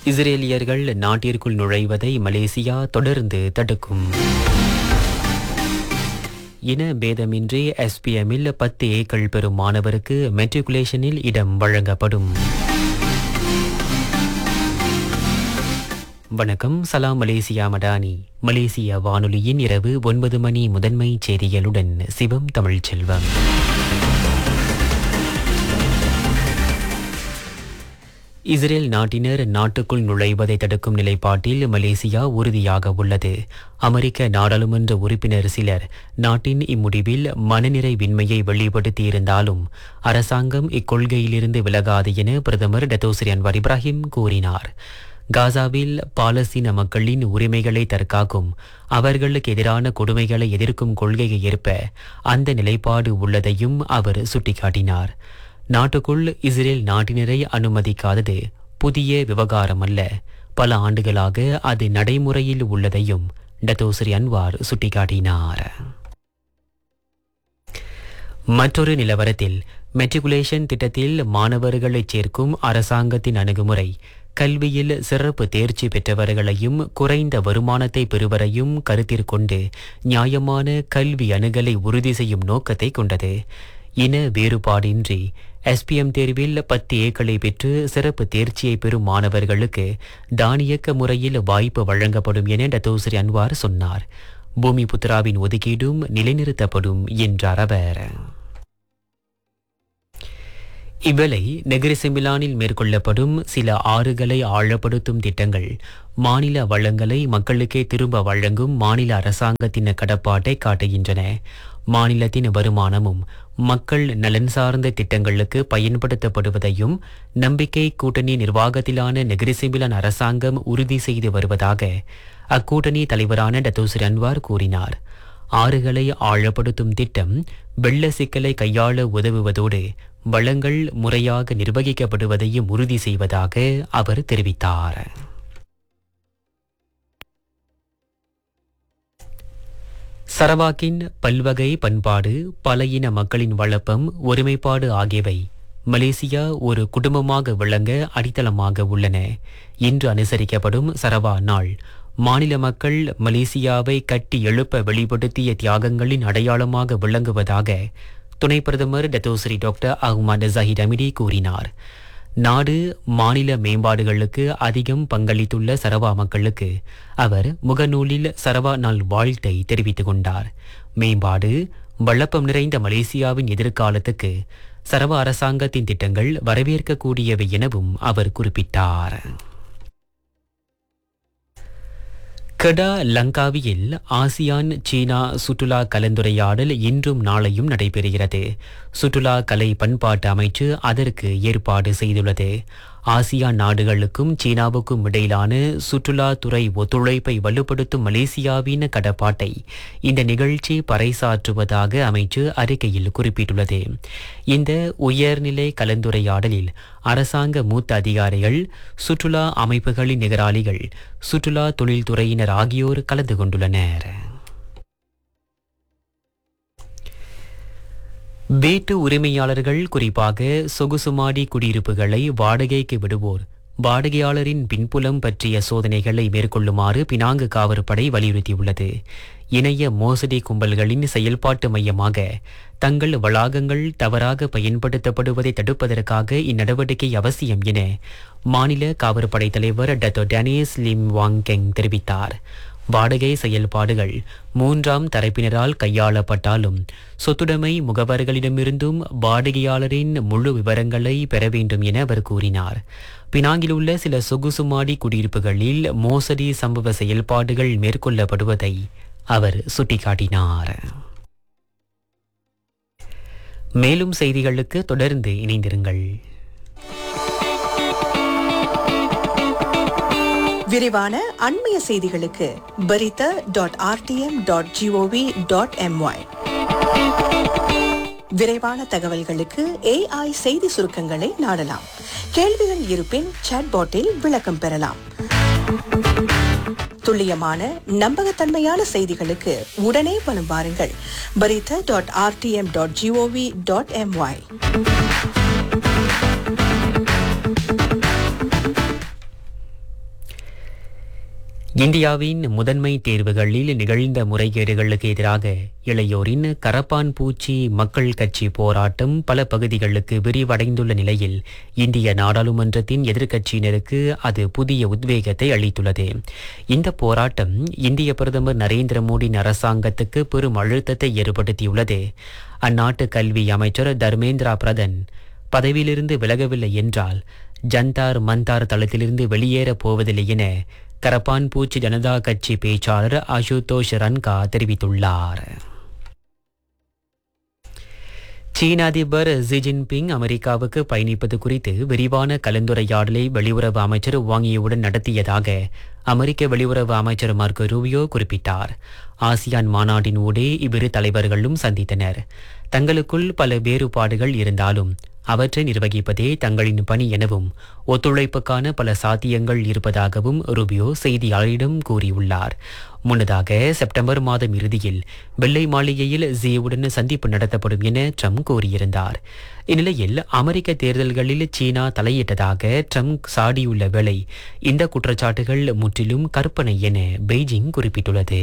இஸ்ரேலியர்கள் நாட்டிற்குள் நுழைவதை மலேசியா தொடர்ந்து தடுக்கும் இன பேதமின்றி எஸ்பிஎம்மில் பத்து ஏக்கள் பெறும் மாணவருக்கு மெட்ரிகுலேஷனில் இடம் வழங்கப்படும் வணக்கம் சலாம் மலேசியா மடானி மலேசிய வானொலியின் இரவு ஒன்பது மணி முதன்மை செய்திகளுடன் சிவம் தமிழ்ச்செல்வம் இஸ்ரேல் நாட்டினர் நாட்டுக்குள் நுழைவதை தடுக்கும் நிலைப்பாட்டில் மலேசியா உறுதியாக உள்ளது அமெரிக்க நாடாளுமன்ற உறுப்பினர் சிலர் நாட்டின் இம்முடிவில் மனநிறைவின்மையை வெளிப்படுத்தியிருந்தாலும் அரசாங்கம் இக்கொள்கையிலிருந்து விலகாது என பிரதமர் டத்தோஸ்ரி அன்வார் இப்ராஹிம் கூறினார் காசாவில் பாலஸ்தீன மக்களின் உரிமைகளை தற்காக்கும் அவர்களுக்கு எதிரான கொடுமைகளை எதிர்க்கும் கொள்கையை ஏற்ப அந்த நிலைப்பாடு உள்ளதையும் அவர் சுட்டிக்காட்டினார் நாட்டுக்குள் இஸ்ரேல் நாட்டினரை அனுமதிக்காதது புதிய விவகாரம் அல்ல பல ஆண்டுகளாக அது நடைமுறையில் உள்ளதையும் டத்தோஸ்ரீ அன்வார் சுட்டிக்காட்டினார் மற்றொரு நிலவரத்தில் மெட்ரிகுலேஷன் திட்டத்தில் மாணவர்களை சேர்க்கும் அரசாங்கத்தின் அணுகுமுறை கல்வியில் சிறப்பு தேர்ச்சி பெற்றவர்களையும் குறைந்த வருமானத்தை பெறுவரையும் கருத்திற்கொண்டு நியாயமான கல்வி அணுகலை உறுதி செய்யும் நோக்கத்தை கொண்டது இன வேறுபாடின்றி எஸ்பிஎம் தேர்வில் பத்து ஏக்களை பெற்று சிறப்பு தேர்ச்சியை பெறும் மாணவர்களுக்கு தானியக்க முறையில் வாய்ப்பு வழங்கப்படும் என டத்தோஸ்ரீ அன்வார் சொன்னார் பூமி புத்ராவின் ஒதுக்கீடும் நிலைநிறுத்தப்படும் என்றார் அவர் இவ்வேளை நெகிரி செம்பிலானில் மேற்கொள்ளப்படும் சில ஆறுகளை ஆழப்படுத்தும் திட்டங்கள் மாநில வளங்களை மக்களுக்கே திரும்ப வழங்கும் மாநில அரசாங்கத்தின் கடப்பாட்டை காட்டுகின்றன மாநிலத்தின் வருமானமும் மக்கள் நலன் சார்ந்த திட்டங்களுக்கு பயன்படுத்தப்படுவதையும் நம்பிக்கை கூட்டணி நிர்வாகத்திலான நெகிரிசிம்பிலான் அரசாங்கம் உறுதி செய்து வருவதாக அக்கூட்டணி தலைவரான டத்தோசிர் அன்வார் கூறினார் ஆறுகளை ஆழப்படுத்தும் திட்டம் வெள்ள சிக்கலை கையாள உதவுவதோடு வளங்கள் முறையாக நிர்வகிக்கப்படுவதையும் உறுதி செய்வதாக அவர் தெரிவித்தார் சரவாக்கின் பல்வகை பண்பாடு பல இன மக்களின் வளப்பம் ஒருமைப்பாடு ஆகியவை மலேசியா ஒரு குடும்பமாக விளங்க அடித்தளமாக உள்ளன இன்று அனுசரிக்கப்படும் சரவா நாள் மாநில மக்கள் மலேசியாவை கட்டி எழுப்ப வெளிப்படுத்திய தியாகங்களின் அடையாளமாக விளங்குவதாக துணை பிரதமர் Dato Sri doctor Ahmad Zahid Hamidi கூறினார் நாடு மாநில மேம்பாடுகளுக்கு அதிகம் பங்களித்துள்ள சரவா மக்களுக்கு அவர் முகநூலில் சரவா நாள் வாழ்த்தை தெரிவித்துக் கொண்டார் மேம்பாடு வளப்பம் நிறைந்த மலேசியாவின் எதிர்காலத்துக்கு சரவா அரசாங்கத்தின் திட்டங்கள் வரவேற்கக்கூடியவை எனவும் அவர் குறிப்பிட்டார் கடா லங்காவியில் ஆசியான் சீனா சுற்றுலா கலந்துரையாடல் இன்றும் நாளையும் நடைபெறுகிறது சுற்றுலா கலை பண்பாட்டு அமைச்சு அதற்கு ஏற்பாடு செய்துள்ளது ஆசியான் நாடுகளுக்கும் சீனாவுக்கும் இடையிலான சுற்றுலாத்துறை ஒத்துழைப்பை வலுப்படுத்தும் மலேசியாவின் கடப்பாட்டை இந்த நிகழ்ச்சி பறைசாற்றுவதாக அமைச்சு அறிக்கையில் குறிப்பிட்டுள்ளது இந்த உயர்நிலை கலந்துரையாடலில் அரசாங்க மூத்த அதிகாரிகள் சுற்றுலா அமைப்புகளின் நிகராளிகள் சுற்றுலா தொழில்துறையினர் ஆகியோர் கலந்து கொண்டுள்ளனர் வீட்டு உரிமையாளர்கள் குறிப்பாக சொகுசுமாடி குடியிருப்புகளை வாடகைக்கு விடுவோர் வாடகையாளரின் பின்புலம் பற்றிய சோதனைகளை மேற்கொள்ளுமாறு பினாங்கு காவற்படை வலியுறுத்தியுள்ளது இணைய மோசடி கும்பல்களின் செயல்பாட்டு மையமாக தங்கள் வளாகங்கள் தவறாக பயன்படுத்தப்படுவதை தடுப்பதற்காக இந்நடவடிக்கை அவசியம் என மாநில காவற்படை தலைவர் டத்தோ டேனியஸ் லிம் வாங்கெங் தெரிவித்தார் வாடகை செயல்பாடுகள் மூன்றாம் தரப்பினரால் கையாளப்பட்டாலும் சொத்துடைமை முகவர்களிடமிருந்தும் வாடகையாளரின் முழு விவரங்களை பெற வேண்டும் என அவர் கூறினார் பினாங்கில் உள்ள சில சொகுசுமாடி குடியிருப்புகளில் மோசடி சம்பவ செயல்பாடுகள் மேற்கொள்ளப்படுவதை அவர் சுட்டிக்காட்டினார் மேலும் செய்திகளுக்கு தொடர்ந்து இணைந்திருங்கள் விரிவான அண்மைய செய்திகளுக்கு Berita dot RTM dot GOV dot MY விரைவான தகவல்களுக்கு ஏஐ செய்தி சுருக்கங்களை நாடலாம் கேள்விகள் இருப்பின் சாட்பாட்டில் விளக்கம் பெறலாம் துல்லியமான நம்பகத்தன்மையான செய்திகளுக்கு உடனே வலம் வாருங்கள் Berita dot RTM dot GOV dot MY இந்தியாவின் முதன்மை தேர்வுகளில் நிகழ்ந்த முறைகேடுகளுக்கு எதிராக இளையோரின் கரப்பான் பூச்சி மக்கள் கட்சி போராட்டம் பல பகுதிகளுக்கு விரிவடைந்துள்ள நிலையில் இந்திய நாடாளுமன்றத்தின் எதிர்க்கட்சியினருக்கு அது புதிய உத்வேகத்தை அளித்துள்ளது இந்த போராட்டம் இந்திய பிரதமர் நரேந்திர மோடியின் அரசாங்கத்துக்கு பெரும் அழுத்தத்தை ஏற்படுத்தியுள்ளது அந்நாட்டு கல்வி அமைச்சர் தர்மேந்திரா பிரதான் பதவியிலிருந்து விலகவில்லை என்றால் ஜந்தார் மந்தார் தளத்திலிருந்து வெளியேறப் போவதில்லை என கரப்பான் பூச்சி ஜனதா கட்சி பேச்சாளர் அசுதோஷ் ரன்கா தெரிவித்துள்ளார் சீன அதிபர் ஜி ஜின்பிங் அமெரிக்காவுக்கு பயணிப்பது குறித்து விரிவான கலந்துரையாடலை வெளியுறவு அமைச்சர் வாங்கியுடன் நடத்தியதாக அமெரிக்க வெளியுறவு அமைச்சர் மார்க்கோ ரூபியோ குறிப்பிட்டார் ஆசியான் மாநாட்டின் ஊடே இவ்விரு தலைவர்களும் சந்தித்தனர் தங்களுக்குள் பல வேறுபாடுகள் இருந்தாலும் அவற்றை நிர்வகிப்பதே தங்களின் பணி எனவும் ஒத்துழைப்புக்கான பல சாத்தியங்கள் இருப்பதாகவும் ரூபியோ செய்தியாளரிடம் கூறியுள்ளார் முன்னதாக செப்டம்பர் மாதம் இறுதியில் வெள்ளை மாளிகையில் ஜியுடன் சந்திப்பு நடத்தப்படும் என ட்ரம்ப் கூறியிருந்தார் இந்நிலையில் அமெரிக்க தேர்தல்களில் சீனா தலையிட்டதாக ட்ரம்ப் சாடியுள்ள வேளை இந்த குற்றச்சாட்டுகள் முற்றிலும் கற்பனை என பெய்ஜிங் குறிப்பிட்டுள்ளது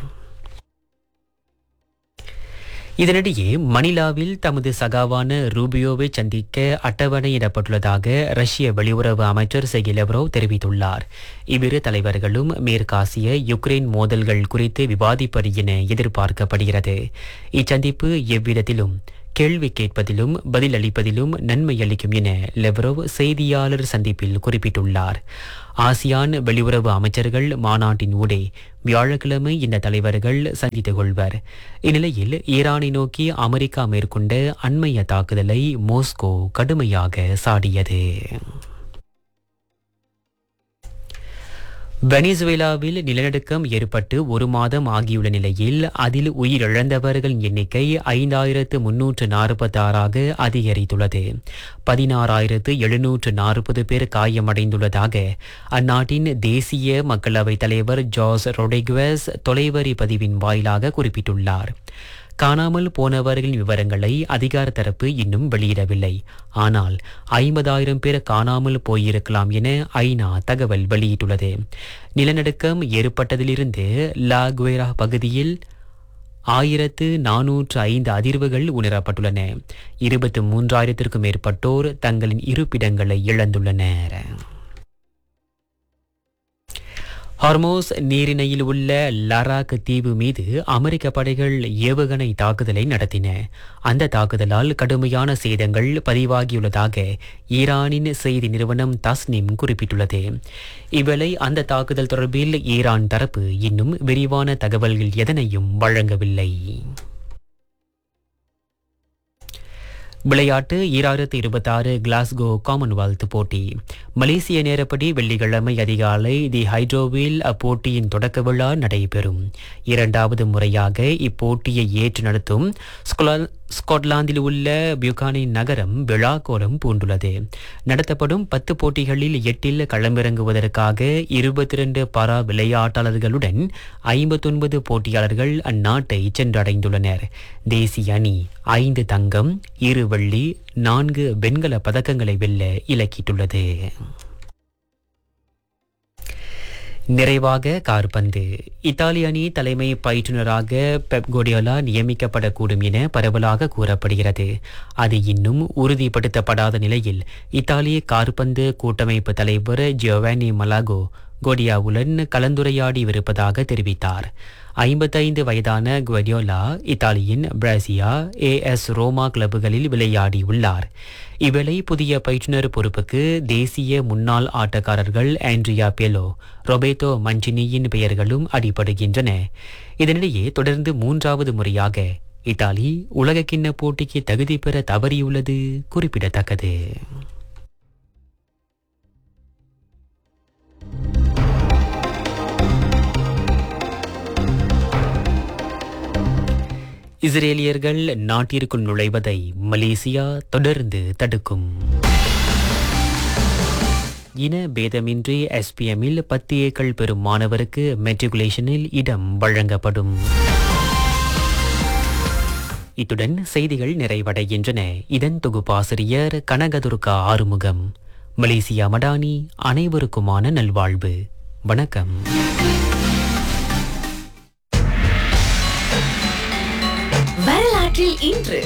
இதனிடையே மணிலாவில் தமது சகாவான ரூபியோவை சந்திக்க அட்டவணையிடப்பட்டுள்ளதாக ரஷ்ய வெளியுறவு அமைச்சர் செகி லெவ்ரோவ் தெரிவித்துள்ளார் இவ்விரு தலைவர்களும் மேற்காசிய யுக்ரைன் மோதல்கள் குறித்து விவாதிப்பது என எதிர்பார்க்கப்படுகிறது இச்சந்திப்பு எவ்விதத்திலும் கேள்வி கேட்பதிலும் பதிலளிப்பதிலும் நன்மை அளிக்கும் என லெவ்ரோவ் செய்தியாளர் சந்திப்பில் குறிப்பிட்டுள்ளார் ஆசியான் வெளியுறவு அமைச்சர்கள் மாநாட்டின் ஊடே வியாழக்கிழமை இந்த தலைவர்கள் சந்தித்துக் கொள்வர் இந்நிலையில் ஈரானை நோக்கி அமெரிக்கா மேற்கொண்ட அண்மைய தாக்குதலை மோஸ்கோ கடுமையாக சாடியது வெனிசுவேலாவில் நிலநடுக்கம் ஏற்பட்டு ஒரு மாதம் ஆகியுள்ள நிலையில் அதில் உயிரிழந்தவர்களின் எண்ணிக்கை ஐந்தாயிரத்து முன்னூற்று நாற்பத்தி ஆறாக அதிகரித்துள்ளது பதினாறாயிரத்து எழுநூற்று நாற்பது பேர் காயமடைந்துள்ளதாக அந்நாட்டின் தேசிய மக்களவைத் தலைவர் ஜார்ஜ் ரொடிகுவஸ் தொலைவரி பதிவின் வாயிலாக குறிப்பிட்டுள்ளார் காணாமல் போனவர்களின் விவரங்களை அதிகார தரப்பு இன்னும் வெளியிடவில்லை ஆனால் ஐம்பதாயிரம் பேர் காணாமல் போயிருக்கலாம் என ஐநா தகவல் வெளியிட்டுள்ளது நிலநடுக்கம் ஏற்பட்டதிலிருந்து லாகுவேரா பகுதியில் ஆயிரத்து நானூற்று ஐந்து அதிர்வுகள் உணரப்பட்டுள்ளன இருபத்து மூன்றாயிரத்திற்கும் மேற்பட்டோர் தங்களின் இருப்பிடங்களை இழந்துள்ளனர் ஹார்மோஸ் நீரிணையில் உள்ள லராக் தீவு மீது அமெரிக்க படைகள் ஏவுகணை தாக்குதலை நடத்தின அந்த தாக்குதலால் கடுமையான சேதங்கள் பதிவாகியுள்ளதாக ஈரானின் செய்தி நிறுவனம் தஸ்னிம் குறிப்பிட்டுள்ளது இவ்வேளை அந்த தாக்குதல் தொடர்பில் ஈரான் தரப்பு இன்னும் விரிவான தகவல்கள் எதனையும் வழங்கவில்லை விளையாட்டு ஈராயிரத்து இருபத்தாறு கிளாஸ்கோ காமன்வெல்த் போட்டி மலேசிய நேரப்படி வெள்ளிக்கிழமை அதிகாலை தி ஹைட்ரோவில் அப்போட்டியின் தொடக்க விழா நடைபெறும் இரண்டாவது முறையாக இப்போட்டியை ஏற்று நடத்தும் ஸ்கொலா- ஸ்காட்லாந்தில் உள்ள பியூகானின் நகரம் விழா கோலம் பூண்டுள்ளது நடத்தப்படும் பத்து போட்டிகளில் எட்டில் களமிறங்குவதற்காக இருபத்தி இரண்டு பாரா விளையாட்டாளர்களுடன் ஐம்பத்தொன்பது போட்டியாளர்கள் அந்நாட்டை சென்றடைந்துள்ளனர் தேசிய அணி ஐந்து தங்கம் இரு வெள்ளி நான்கு வெண்கல பதக்கங்களை வெல்ல இலக்கிட்டுள்ளது நிறைவாக கார்பந்து இத்தாலி அணி தலைமை பயிற்றுனராக பெப் கோடியோலா நியமிக்கப்படக்கூடும் என பரவலாக கூறப்படுகிறது அது இன்னும் உறுதிப்படுத்தப்படாத நிலையில் இத்தாலிய கார்பந்து கூட்டமைப்பு தலைவர் ஜியோவானி மலாகோ கோடியாவுடன் கலந்துரையாடியிருப்பதாக தெரிவித்தார் ஐம்பத்தைந்து வயதான குவடியோலா இத்தாலியின் பிரேசியா ஏஎஸ் ரோமா கிளப்புகளில் விளையாடியுள்ளார் இவ்வேளை புதிய பயிற்றுனர் பொறுப்புக்கு தேசிய முன்னாள் ஆட்டக்காரர்கள் ஆண்ட்ரியா பெலோ ரொபேட்டோ மஞ்சினியின் பெயர்களும் அடிபடுகின்றன இதனிடையே தொடர்ந்து மூன்றாவது முறையாக இத்தாலி உலகக்கிண்ண போட்டிக்கு தகுதி பெற தவறியுள்ளது குறிப்பிடத்தக்கது இஸ்ரேலியர்கள் நாட்டிற்குள் நுழைவதை மலேசியா தொடர்ந்து தடுக்கும் இன பேதமின்றி எஸ்பிஎம்மில் பத்து ஏக்கள் பெறும் மாணவருக்கு மெட்ரிகுலேஷனில் இடம் வழங்கப்படும் இத்துடன் செய்திகள் நிறைவடைகின்றன இதன் தொகுப்பாசிரியர் கனகதுர்கா ஆறுமுகம் மலேசியா மடானி அனைவருக்குமான நல்வாழ்வு வணக்கம் வரலாற்றில் இன்று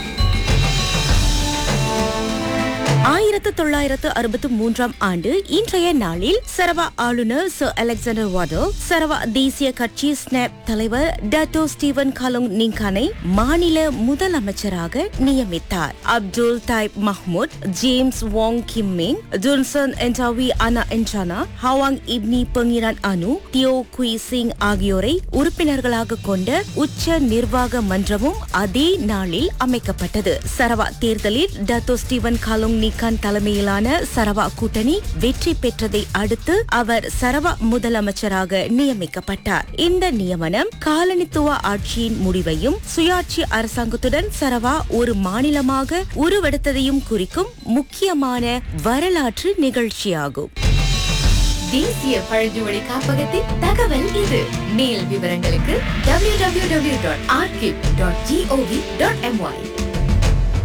ஆயிரத்து தொள்ளாயிரத்து அறுபத்து மூன்றாம் ஆண்டு இன்றைய நாளில் சரவா ஆளுநர் சர் அலெக்சாண்டர் வாடோ சரவா தேசிய கட்சி ஸ்னாப் தலைவர் டட்டோ ஸ்டீவன் கலுங் நிங்கானை மாநில முதலமைச்சராக நியமித்தார் Abdul Taib Mahmud James Wong Kim Min Johnson என்டாவி அனா என்டானா ஹவாங் இப்னி பெங்கிரான் அனு தியோ குய் சிங் ஆகியோரை உறுப்பினர்களாக கொண்ட உச்ச நிர்வாக மன்றமும் அதே நாளில் அமைக்கப்பட்டது சரவா தேர்தலில் டத்தோ ஸ்டீவன் காலுங் நிகான் தலைமையிலான சரவா கூட்டணி வெற்றி பெற்றதை அடுத்து அவர் சரவா முதலமைச்சராக நியமிக்கப்பட்டார் இந்த நியமனம் காலனித்துவ ஆட்சியின் முடிவையும் சுயாட்சி அரசாங்கத்துடன் சரவா ஒரு மாநிலமாக உருவெடுத்ததையும் குறிக்கும் முக்கியமான வரலாற்று நிகழ்ச்சியாகும் தேசிய பழங்குடி காப்பகத்தின் தகவல் இது மேல் விவரங்களுக்கு www.archive.gov.my